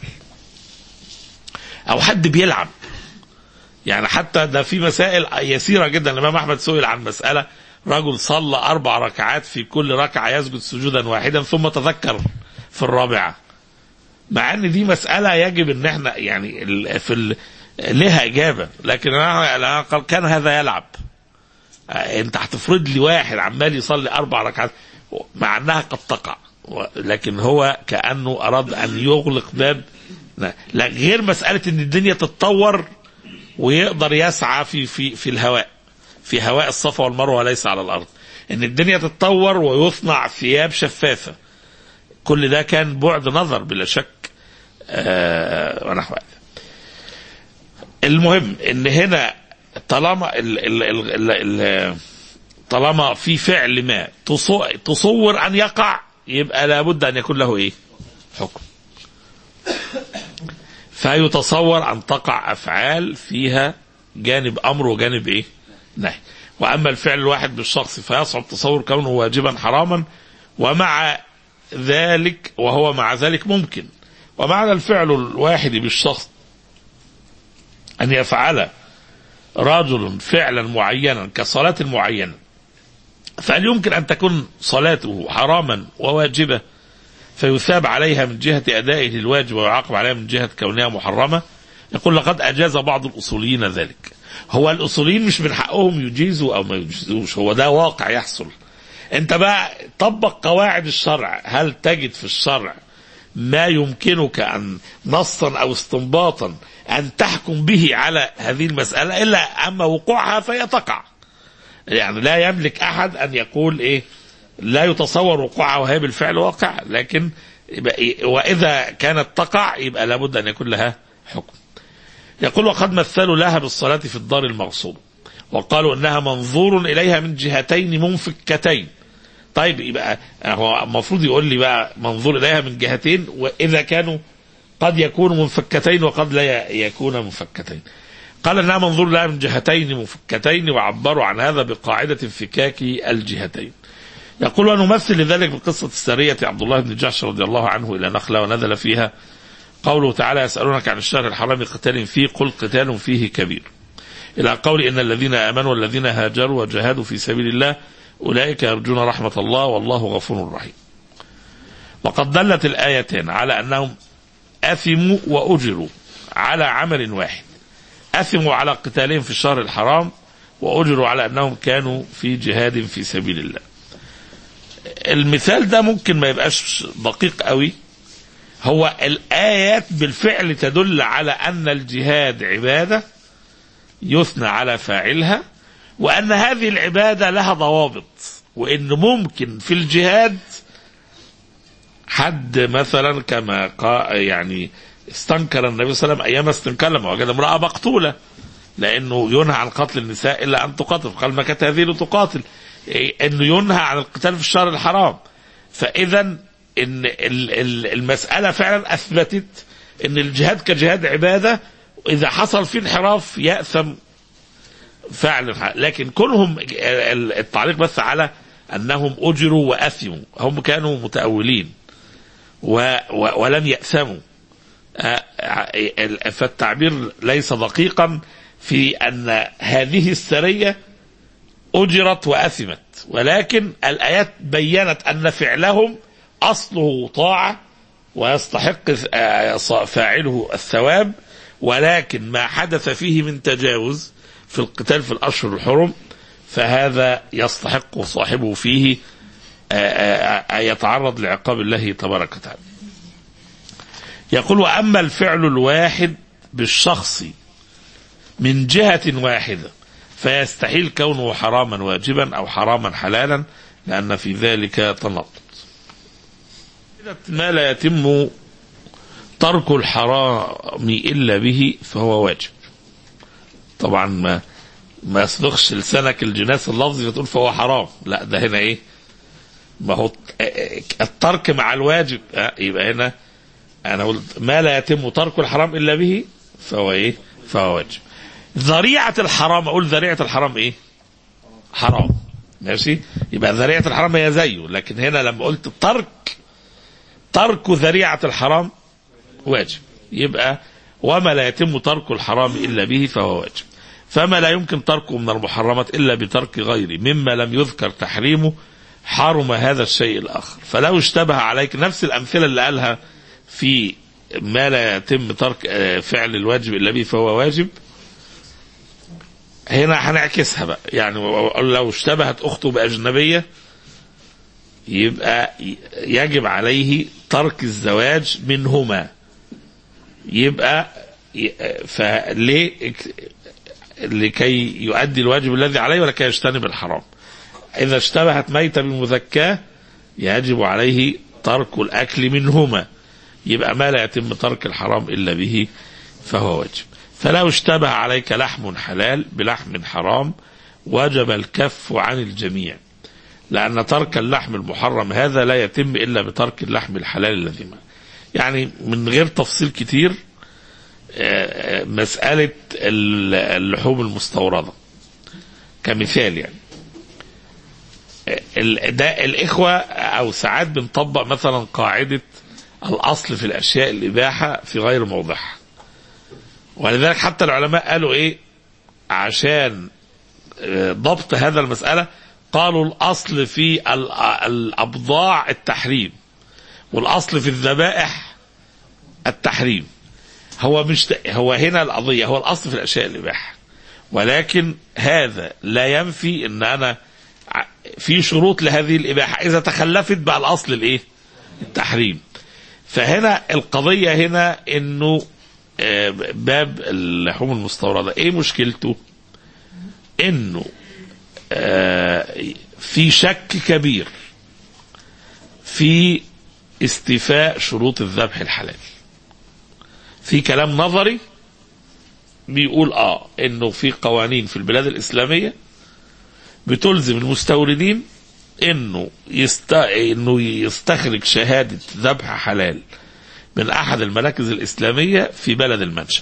أو حد بيلعب يعني حتى ده في مسائل يسيرة جدا الإمام أحمد سئل عن مسألة رجل صلى أربع ركعات في كل ركعة يسجد سجودا واحدا ثم تذكر في الرابعة مع ان دي مسألة يجب ان احنا يعني ال- في ال... لها اجابة لكن انا أنا قال كان هذا يلعب آه، انت هتفرض لي واحد عمال يصلي اربع ركعات مع انها قد تقع و- لكن هو كانه اراد ان يغلق باب لا لا، غير مسألة ان الدنيا تتطور ويقدر يسعى في في في الهواء في هواء الصفا والمروه وليس على الارض ان الدنيا تتطور ويصنع ثياب شفافه كل ده كان بعد نظر بلا شك آه ونحو هذا المهم ان هنا طالما ال ال ال ال ال طالما في فعل ما تصو- تصور ان يقع يبقى لابد ان يكون له ايه حكم فيتصور ان تقع افعال فيها جانب امر وجانب ايه نهي واما الفعل الواحد بالشخص فيصعب تصور كونه واجبا حراما ومع ذلك وهو مع ذلك ممكن ومعنى الفعل الواحد بالشخص ان يفعل رجل فعلا معينا كصلاة معينة فهل يمكن أن تكون صلاته حراما وواجبة فيثاب عليها من جهة أدائه للواجب ويعاقب عليها من جهة كونها محرمة يقول لقد أجاز بعض الأصوليين ذلك هو الأصوليين مش من حقهم يجيزوا أو ما يجيزوش هو ده واقع يحصل أنت بقى طبق قواعد الشرع هل تجد في الشرع ما يمكنك أن نصا أو استنباطا أن تحكم به على هذه المسألة إلا أما وقوعها فهي تقع يعني لا يملك أحد أن يقول إيه لا يتصور وقوعها وهي بالفعل واقع لكن يبقى- وإذا كانت تقع يبقى لابد أن يكون لها حكم يقول وقد مثلوا لها بالصلاة في الدار المغصوبة وقالوا إنها منظور إليها من جهتين منفكتين طيب يبقى هو المفروض يقول لي بقى منظور إليها من جهتين وإذا كانوا قد يكونوا منفكتين وقد لا يكون منفكتين قال انها منظور لها من جهتين مفكتين وعبروا عن هذا بقاعده انفكاك الجهتين يقول ونمثل لذلك بقصه السريه عبد الله بن جحش رضي الله عنه الى نخله ونزل فيها قوله تعالى يسالونك عن الشهر الحرام قتال فيه قل قتال فيه كبير الى قول ان الذين امنوا والذين هاجروا وجاهدوا في سبيل الله اولئك يرجون رحمه الله والله غفور رحيم وقد دلت الايتان على انهم اثموا واجروا على عمل واحد اثموا على قتالهم في الشهر الحرام واجروا على انهم كانوا في جهاد في سبيل الله المثال ده ممكن ما يبقاش دقيق قوي هو الايات بالفعل تدل على ان الجهاد عباده يثنى على فاعلها وان هذه العباده لها ضوابط وان ممكن في الجهاد حد مثلا كما قا يعني استنكر النبي صلى الله عليه وسلم ايام استنكار لما وجد امراه مقتوله لانه ينهى عن قتل النساء الا ان تقاتل قال ما كانت هذه لتقاتل إيه، انه ينهى عن القتال في الشهر الحرام فاذا ان ال- ال- المساله فعلا اثبتت ان الجهاد كجهاد عباده اذا حصل فيه انحراف ياثم فعل الح- لكن كونهم ال- التعليق بس على انهم اجروا واثموا هم كانوا متاولين و و ولم يأثموا آه، آه، فالتعبير ليس دقيقا في أن هذه السرية أجرت وأثمت ولكن الآيات بينت أن فعلهم أصله طاعة ويستحق آه، فاعله الثواب ولكن ما حدث فيه من تجاوز في القتال في الأشهر الحرم فهذا يستحق صاحبه فيه آه، آه، آه، يتعرض لعقاب الله تبارك وتعالى يقول وأما الفعل الواحد بالشخص من جهة واحدة فيستحيل كونه حراما واجبا أو حراما حلالا لأن في ذلك تناقض ما لا يتم ترك الحرام إلا به فهو واجب طبعا ما ما يصدقش لسانك الجناس اللفظي فتقول فهو حرام لا ده هنا ايه ما هو الترك مع الواجب آه، يبقى هنا انا قلت ما لا يتم ترك الحرام الا به فهو ايه فهو واجب ذريعة الحرام اقول ذريعة الحرام ايه حرام ماشي يبقى ذريعة الحرام هي زيه لكن هنا لما قلت ترك ترك ذريعة الحرام واجب يبقى وما لا يتم ترك الحرام الا به فهو واجب فما لا يمكن تركه من المحرمات الا بترك غيره مما لم يذكر تحريمه حرم هذا الشيء الاخر فلو اشتبه عليك نفس الامثله اللي قالها في ما لا يتم ترك آه، فعل الواجب الا به فهو واجب هنا هنعكسها بقى يعني لو اشتبهت اخته باجنبيه يبقى ي- يجب عليه ترك الزواج منهما يبقى ي- فليه لكي يؤدي الواجب الذي عليه ولكي يجتنب الحرام إذا اشتبهت ميتة بمذكاة يجب عليه ترك الأكل منهما يبقى ما لا يتم ترك الحرام إلا به فهو واجب فلو اشتبه عليك لحم حلال بلحم حرام وجب الكف عن الجميع لأن ترك اللحم المحرم هذا لا يتم إلا بترك اللحم الحلال الذي ما يعني من غير تفصيل كتير آه، آه، مسألة اللحوم المستوردة كمثال يعني ال- ده الإخوة أو ساعات بنطبق مثلا قاعدة الأصل في الأشياء الإباحة في غير موضعها ولذلك حتى العلماء قالوا إيه عشان آه، ضبط هذا المسألة قالوا الأصل في ال- الأبضاع التحريم والأصل في الذبائح التحريم هو مش هو هنا القضية هو الأصل في الأشياء الإباحة ولكن هذا لا ينفي ان انا ع- في شروط لهذه الاباحه اذا تخلفت بقى الاصل الايه؟ التحريم. فهنا القضيه هنا انه آه، باب اللحوم المستورده ايه مشكلته؟ انه آه، في شك كبير في استيفاء شروط الذبح الحلال. في كلام نظري بيقول اه انه في قوانين في البلاد الاسلاميه بتلزم المستوردين انه يست... انه يستخرج شهاده ذبح حلال من احد المراكز الاسلاميه في بلد المنشا.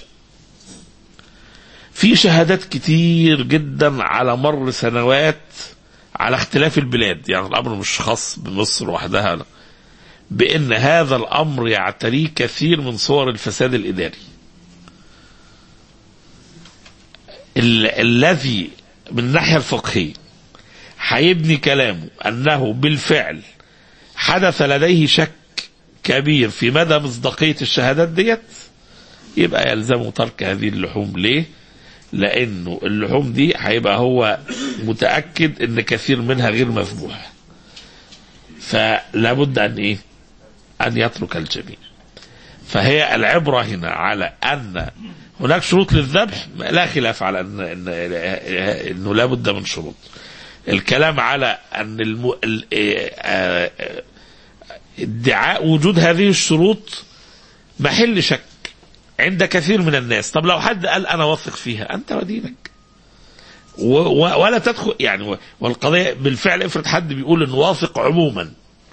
في شهادات كتير جدا على مر سنوات على اختلاف البلاد يعني الامر مش خاص بمصر وحدها لا. بان هذا الامر يعتريه كثير من صور الفساد الاداري. ال- الذي من الناحيه الفقهيه هيبني كلامه انه بالفعل حدث لديه شك كبير في مدى مصداقيه الشهادات ديت يبقى يلزمه ترك هذه اللحوم ليه؟ لانه اللحوم دي هيبقى هو متاكد ان كثير منها غير مذبوح. فلا بد ان ايه؟ ان يترك الجميع. فهي العبره هنا على ان هناك شروط للذبح لا خلاف على ان ان انه لا بد من شروط. الكلام على ان الم... ال... آه، آه، ادعاء وجود هذه الشروط محل شك عند كثير من الناس طب لو حد قال انا واثق فيها انت ودينك و... و... ولا تدخل يعني و... والقضيه بالفعل افرض حد بيقول انه واثق عموما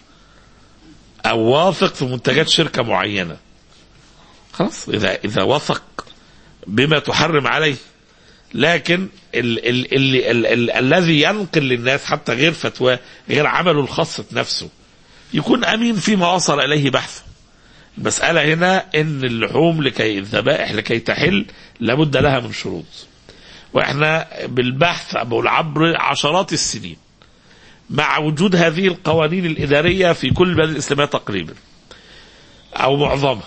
او واثق في منتجات شركه معينه خلاص اذا اذا وثق بما تحرم عليه لكن ال ال ال ال ال الذي ينقل للناس حتى غير فتوى غير عمله الخاص نفسه يكون امين فيما وصل اليه بحثه المسألة هنا ان اللحوم لكي الذبائح لكي تحل لابد لها من شروط واحنا بالبحث بقول عبر عشرات السنين مع وجود هذه القوانين الإدارية في كل البلاد الإسلامية تقريبا أو معظمها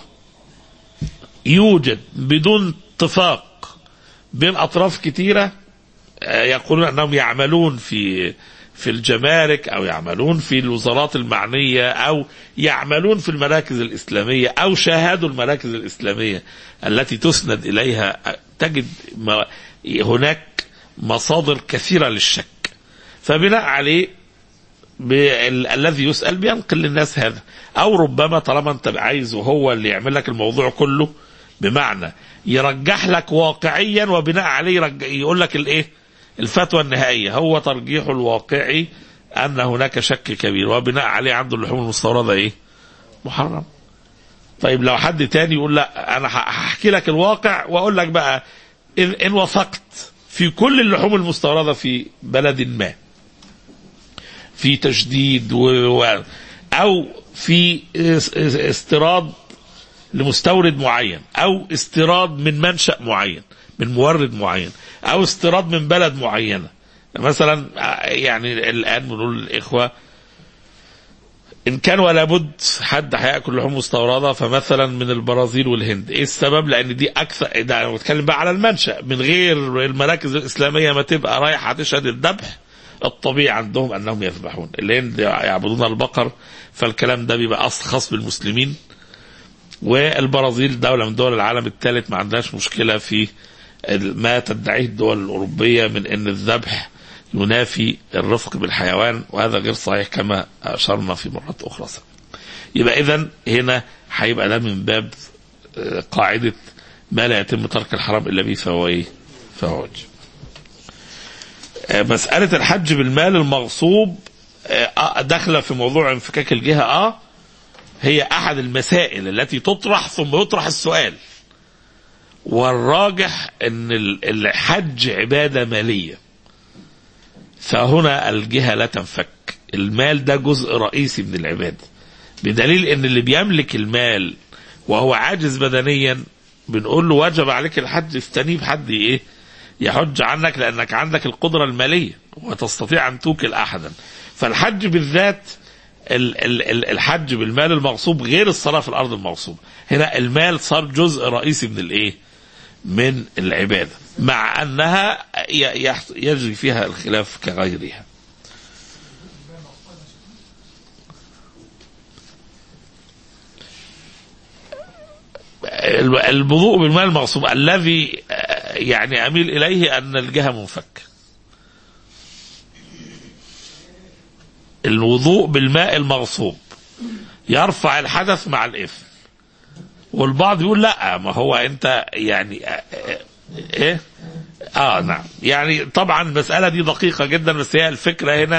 يوجد بدون اتفاق بين أطراف كثيرة آه، يقولون أنهم يعملون في في الجمارك أو يعملون في الوزارات المعنية أو يعملون في المراكز الإسلامية أو شاهدوا المراكز الإسلامية التي تسند إليها تجد ما- هناك مصادر كثيرة للشك فبناء عليه بال- الذي يسأل بينقل للناس هذا أو ربما طالما أنت عايزه هو اللي يعمل لك الموضوع كله بمعنى يرجح لك واقعيا وبناء عليه يرج... يقول لك الايه الفتوى النهائية هو ترجيحه الواقعي أن هناك شك كبير وبناء عليه عنده اللحوم المستوردة إيه محرم طيب لو حد تاني يقول لا أنا ه- هحكي لك الواقع وأقول لك بقى إن, إن وثقت في كل اللحوم المستوردة في بلد ما في تشديد و... و... أو في اس- اس- استيراد لمستورد معين او استيراد من منشأ معين من مورد معين او استيراد من بلد معينة مثلا يعني الان بنقول للاخوة ان كان ولا بد حد هياكل لحوم مستورده فمثلا من البرازيل والهند ايه السبب لان دي اكثر ده انا بتكلم بقى على المنشا من غير المراكز الاسلاميه ما تبقى رايحه تشهد الذبح الطبيعي عندهم انهم يذبحون الهند يعبدون البقر فالكلام ده بيبقى اصل خاص بالمسلمين والبرازيل دولة من دول العالم الثالث ما عندهاش مشكلة في ما تدعيه الدول الأوروبية من أن الذبح ينافي الرفق بالحيوان وهذا غير صحيح كما أشرنا في مرات أخرى سابقا. يبقى إذا هنا هيبقى ده من باب آه، قاعدة ما لا يتم ترك الحرام الا به فهو ايه؟ فهو واجب. آه، مسألة الحج بالمال المغصوب آه، داخلة في موضوع انفكاك الجهة اه هي أحد المسائل التي تطرح ثم يطرح السؤال والراجح أن ال- الحج عبادة مالية فهنا الجهة لا تنفك المال ده جزء رئيسي من العبادة بدليل أن اللي بيملك المال وهو عاجز بدنيا بنقول له وجب عليك الحج استنيب حد ايه يحج عنك لانك عندك القدره الماليه وتستطيع ان توكل احدا فالحج بالذات ال- ال- ال- الحج بالمال المغصوب غير الصلاه في الارض المغصوبه هنا المال صار جزء رئيسي من الايه من العباده مع انها ي- يحص- يجري فيها الخلاف كغيرها الب- الوضوء بالماء المغصوب الذي آه، يعني اميل اليه ان الجهه منفك الوضوء بالماء المغصوب يرفع الحدث مع الاثم والبعض يقول لا ما هو انت يعني آه، آه، ايه اه نعم يعني طبعا المساله دي دقيقه جدا بس هي الفكره هنا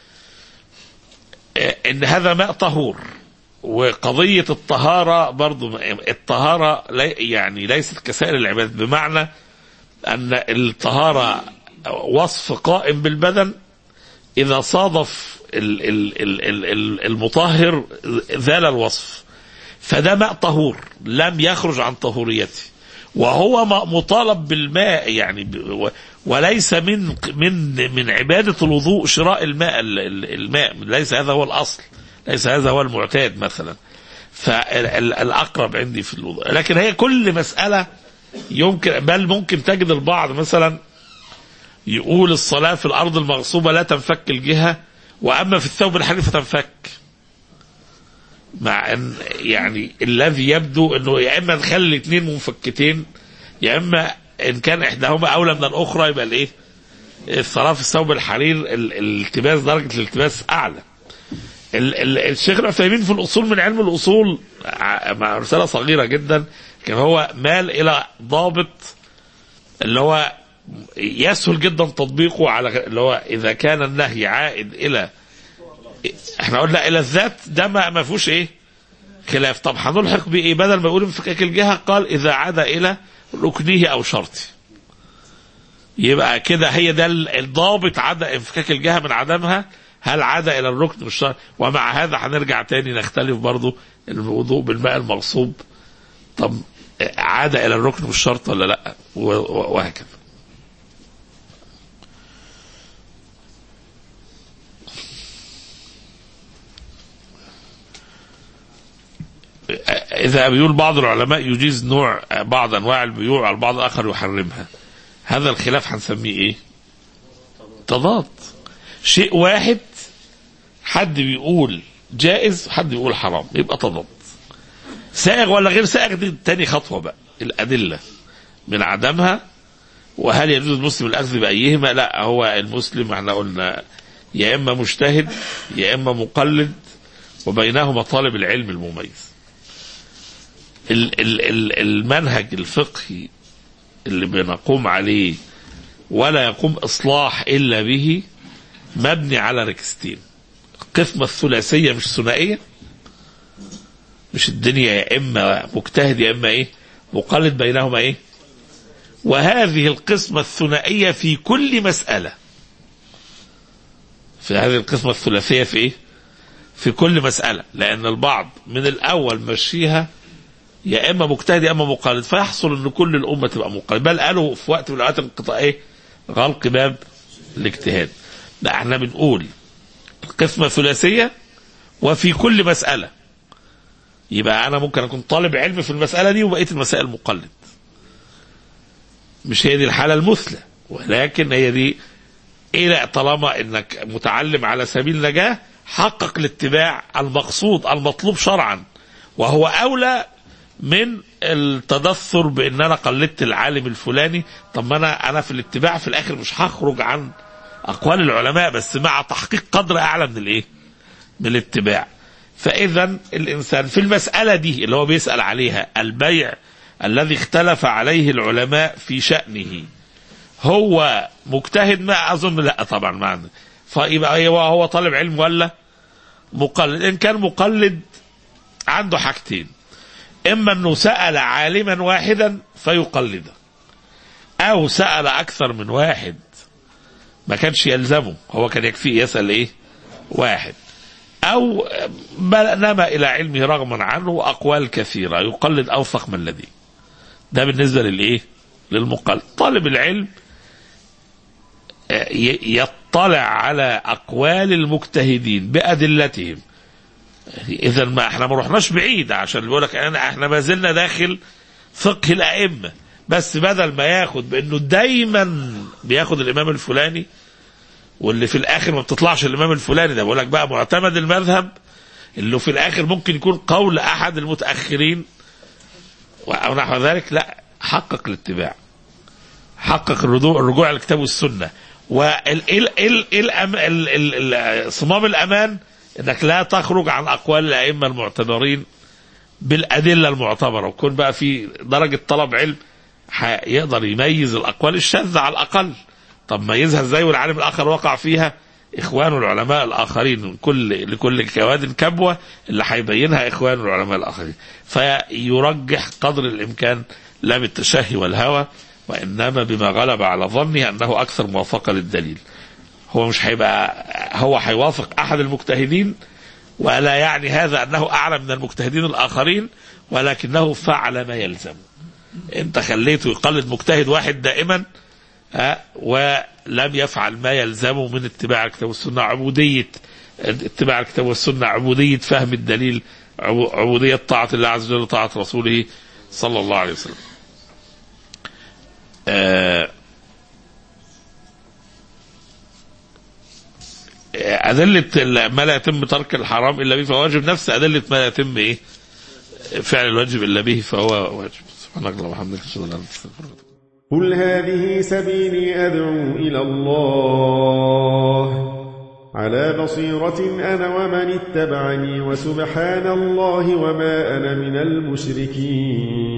آه، ان هذا ماء طهور وقضية الطهارة برضو الطهارة لي يعني ليست كسائر العبادات بمعنى أن الطهارة وصف قائم بالبدن إذا صادف ال- ال- ال- ال- ال- المطهر ذال الوصف فده ماء طهور لم يخرج عن طهوريته وهو م- مطالب بالماء يعني ب- و- وليس من من من عبادة الوضوء شراء الماء ال- ال- الماء ليس هذا هو الأصل ليس هذا هو المعتاد مثلا فالأقرب عندي في الوضوء لكن هي كل مسألة يمكن بل ممكن تجد البعض مثلا يقول الصلاة في الأرض المغصوبة لا تنفك الجهة وأما في الثوب الحرير فتنفك مع ان يعني الذي يبدو انه يا اما نخلي الاثنين منفكتين يا اما ان كان احداهما اولى من الاخرى يبقى الايه؟ الصلاه في الثوب الحرير ال- الالتباس درجه الالتباس اعلى. ال- ال- الشيخ العثيمين في الاصول من علم الاصول ع- مع رساله صغيره جدا كان هو مال الى ضابط اللي هو يسهل جدا تطبيقه على اللي هو اذا كان النهي عائد الى احنا قلنا الى الذات ده ما ما فيهوش ايه خلاف طب هنلحق بايه بدل ما يقول انفكاك الجهه قال اذا عاد الى ركنه او شرطه يبقى كده هي ده ال- الضابط عدا انفكاك الجهه من عدمها هل عاد الى الركن والشرط ومع هذا هنرجع تاني نختلف برضو الوضوء بالماء المغصوب طب عاد الى الركن والشرط ولا لا و- و- وهكذا إذا بيقول بعض العلماء يجيز نوع بعض أنواع البيوع على البعض الآخر يحرمها هذا الخلاف هنسميه إيه تضاد شيء واحد حد بيقول جائز حد بيقول حرام يبقى تضاد سائغ ولا غير سائغ دي تاني خطوة بقى الأدلة من عدمها وهل يجوز المسلم الأخذ بأيهما لا هو المسلم احنا قلنا يا إما مجتهد يا إما مقلد وبينهما طالب العلم المميز ال- ال- ال- المنهج الفقهي اللي بنقوم عليه ولا يقوم إصلاح إلا به مبني على ركستين القسمة الثلاثية مش ثنائية مش الدنيا يا إما مجتهد يا إما إيه مقلد بينهما إيه وهذه القسمة الثنائية في كل مسألة في هذه القسمة الثلاثية في إيه في كل مسألة لأن البعض من الأول مشيها يا إما مجتهد يا إما مقلد فيحصل أن كل الأمة تبقى مقلد بل قالوا في وقت من الأوقات انقطاع إيه غلق باب الاجتهاد لا احنا بنقول القسمة ثلاثية وفي كل مسألة يبقى أنا ممكن أكون طالب علم في المسألة دي وبقية المسائل مقلد مش هي دي الحالة المثلى ولكن هي دي إلى طالما إنك متعلم على سبيل النجاة حقق الاتباع المقصود المطلوب شرعا وهو أولى من التدثر بان انا قلدت العالم الفلاني طب ما انا انا في الاتباع في الاخر مش هخرج عن اقوال العلماء بس مع تحقيق قدر اعلى من الايه؟ من الاتباع. فاذا الانسان في المساله دي اللي هو بيسال عليها البيع الذي اختلف عليه العلماء في شأنه هو مجتهد ما أظن لا طبعا ما عنده فيبقى هو هو طالب علم ولا مقلد إن كان مقلد عنده حاجتين إما أنه سأل عالما واحدا فيقلده أو سأل أكثر من واحد ما كانش يلزمه هو كان يكفيه يسأل إيه واحد أو بل نما إلى علمه رغما عنه أقوال كثيرة يقلد أوثق من الذي ده بالنسبة للإيه للمقلد طالب العلم يطلع على أقوال المجتهدين بأدلتهم إذا ما احنا ما رحناش بعيد عشان بيقول لك احنا ما زلنا داخل فقه الأئمة بس بدل ما ياخد بأنه دايما بياخد الإمام الفلاني واللي في الآخر ما بتطلعش الإمام الفلاني ده بيقول لك بقى معتمد المذهب اللي في الآخر ممكن يكون قول أحد المتأخرين أو نحو ذلك لا حقق الاتباع حقق الرجوع الرجوع على الكتاب والسنه صمام الامان انك لا تخرج عن اقوال الائمه المعتبرين بالادله المعتبره وكون بقى في درجه طلب علم يقدر يميز الاقوال الشاذه على الاقل طب ميزها ازاي والعالم الاخر وقع فيها اخوان العلماء الاخرين من كل لكل كواد كبوه اللي هيبينها اخوان العلماء الاخرين فيرجح قدر الامكان لا بالتشهي والهوى وانما بما غلب على ظنه انه اكثر موافقه للدليل هو مش هيبقى هو هيوافق احد المجتهدين ولا يعني هذا انه اعلى من المجتهدين الاخرين ولكنه فعل ما يلزم انت خليته يقلد مجتهد واحد دائما ها ولم يفعل ما يلزمه من اتباع الكتاب والسنه عبوديه اتباع الكتاب والسنه عبوديه فهم الدليل عبوديه طاعه الله عز وجل وطاعه رسوله صلى الله عليه وسلم أدلة ما لا يتم ترك الحرام إلا به فهو واجب نفس أدلة ما لا يتم إيه فعل الواجب إلا به فهو واجب سبحانك اللهم وبحمدك أشهد أن لا إله إلا أنت قل هذه سبيلي أدعو إلى الله على بصيرة أنا ومن اتبعني وسبحان الله وما أنا من المشركين